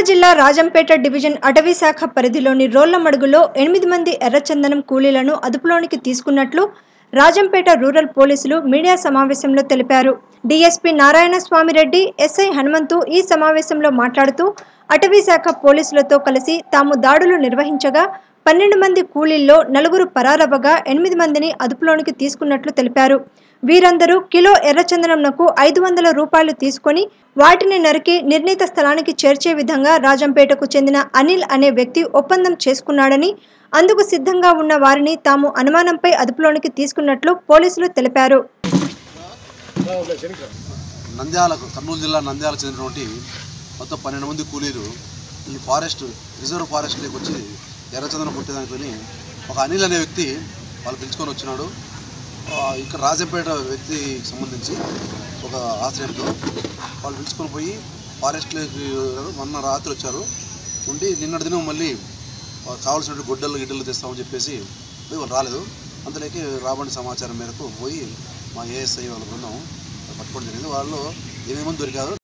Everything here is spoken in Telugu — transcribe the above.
జిల్లా రాజంపేట డివిజన్ అటవీ శాఖ పరిధిలోని రోళ్లమడుగులో ఎనిమిది మంది ఎర్రచందనం కూలీలను అదుపులోనికి తీసుకున్నట్లు రాజంపేట రూరల్ పోలీసులు మీడియా సమావేశంలో తెలిపారు డీఎస్పీ నారాయణ స్వామిరెడ్డి ఎస్ఐ హనుమంతు ఈ సమావేశంలో మాట్లాడుతూ అటవీ శాఖ పోలీసులతో కలిసి తాము దాడులు నిర్వహించగా పన్నెండు మంది కూలీల్లో నలుగురు పరారవ్వగా ఎనిమిది మందిని అదుపులోనికి తీసుకున్నట్లు తెలిపారు వీరందరూ కిలో ఎర్రచందనంకు ఐదు వందల రూపాయలు తీసుకొని వాటిని నరికి నిర్ణీత స్థలానికి చేర్చే విధంగా రాజంపేటకు చెందిన అనిల్ అనే వ్యక్తి ఒప్పందం చేసుకున్నాడని అందుకు సిద్ధంగా ఉన్న వారిని తాము అనుమానంపై అదుపులోనికి తీసుకున్నట్లు పోలీసులు తెలిపారు నంద్యాల కర్నూలు జిల్లా నంద్యాల చెందినటువంటి మొత్తం పన్నెండు మంది కూలీలు ఈ ఫారెస్ట్ రిజర్వ్ ఫారెస్ట్లోకి వచ్చి ఎర్రచందనం కొట్టేదానికి ఒక అనిల్ అనే వ్యక్తి వాళ్ళు పిలుచుకొని వచ్చినాడు ఆ, ఇక్కడ రాజంపేట వ్యక్తికి సంబంధించి ఒక ఆశ్రయంతో వాళ్ళు పిలుచుకొని పోయి ఫారెస్ట్లోకి మొన్న రాత్రి వచ్చారు ఉండి నిన్నటి దినం మళ్ళీ ఆ, కావాల్సినటువంటి గొడ్డలు గిడ్డలు తెస్తామని చెప్పేసి పోయి వాళ్ళు రాలేదు అందులోకి రాబడి సమాచారం మేరకు పోయి మా ఏఎస్ఐ వాళ్ళ బృందం పట్టుకోవడం జరిగింది వాళ్ళు ఎనిమిది మంది దొరికారు